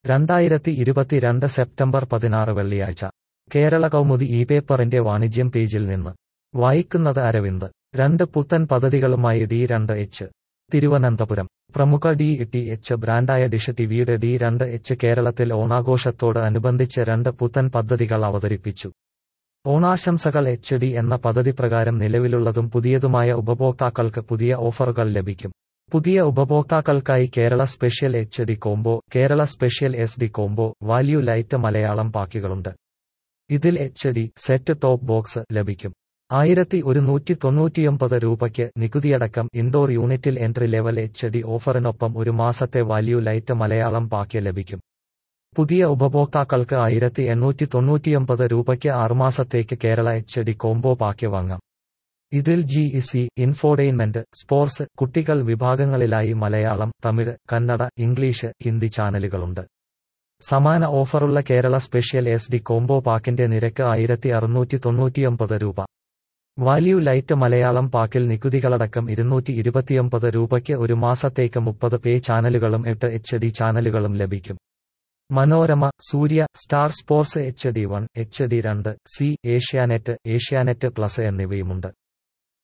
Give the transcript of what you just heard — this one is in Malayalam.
രണ്ടായിരത്തി ഇരുപത്തിരണ്ട് സെപ്റ്റംബർ പതിനാറ് വെള്ളിയാഴ്ച കേരള കൗമുദി ഈ പേപ്പറിന്റെ വാണിജ്യം പേജിൽ നിന്ന് വായിക്കുന്നത് അരവിന്ദ് രണ്ട് പുത്തൻ പദ്ധതികളുമായി ഡി രണ്ട് എച്ച് തിരുവനന്തപുരം പ്രമുഖ ഡി ടി എച്ച് ബ്രാൻഡായ ഡിഷ് ടിവിയുടെ ഡി രണ്ട് എച്ച് കേരളത്തിൽ ഓണാഘോഷത്തോട് അനുബന്ധിച്ച് രണ്ട് പുത്തൻ പദ്ധതികൾ അവതരിപ്പിച്ചു ഓണാശംസകൾ എച്ച് ഡി എന്ന പദ്ധതി പ്രകാരം നിലവിലുള്ളതും പുതിയതുമായ ഉപഭോക്താക്കൾക്ക് പുതിയ ഓഫറുകൾ ലഭിക്കും പുതിയ ഉപഭോക്താക്കൾക്കായി Kerala special H D combo Kerala special S D combo value lite Malayalam പാക്കുകളുണ്ട് ഇതിൽ H D set top box ലഭിക്കും ആയിരത്തി ഒരുന്നൂറ്റി തൊണ്ണൂറ്റിയൊമ്പത് രൂപയ്ക്ക് നികുതിയടക്കം ഇൻഡോർ യൂണിറ്റിൽ എൻട്രി ലെവൽ എച്ച് ഡി ഓഫറിനൊപ്പം ഒരു മാസത്തെ വാല്യൂ ലൈറ്റ് മലയാളം പാക്ക് ലഭിക്കും പുതിയ ഉപഭോക്താക്കൾക്ക് ആയിരത്തി എണ്ണൂറ്റി തൊണ്ണൂറ്റിയൊമ്പത് രൂപയ്ക്ക് ആറുമാസത്തേക്ക് Kerala H D combo pack വാങ്ങാം ഇതിൽ G E C infotainment sports കുട്ടികൾ വിഭാഗങ്ങളിലായി മലയാളം തമിഴ് കന്നഡ ഇംഗ്ലീഷ് ഹിന്ദി ചാനലുകളുണ്ട് സമാന ഓഫറുള്ള Kerala special S D combo പാക്കിന്റെ നിരക്ക് ആയിരത്തി അറുന്നൂറ്റി തൊണ്ണൂറ്റിയൊമ്പത് രൂപ വാല്യൂ ലൈറ്റ് മലയാളം പാക്കിൽ നികുതികളടക്കം ഇരുന്നൂറ്റി ഇരുപത്തിയൊമ്പത് രൂപയ്ക്ക് ഒരു മാസത്തേക്ക് മുപ്പത് പേ ചാനലുകളും എട്ട് എച്ച് ഡി ചാനലുകളും ലഭിക്കും Manorama Surya Star Sports H D one H D രണ്ട് സി ഏഷ്യാനെറ്റ് ഏഷ്യാനെറ്റ് പ്ലസ് എന്നിവയുമുണ്ട്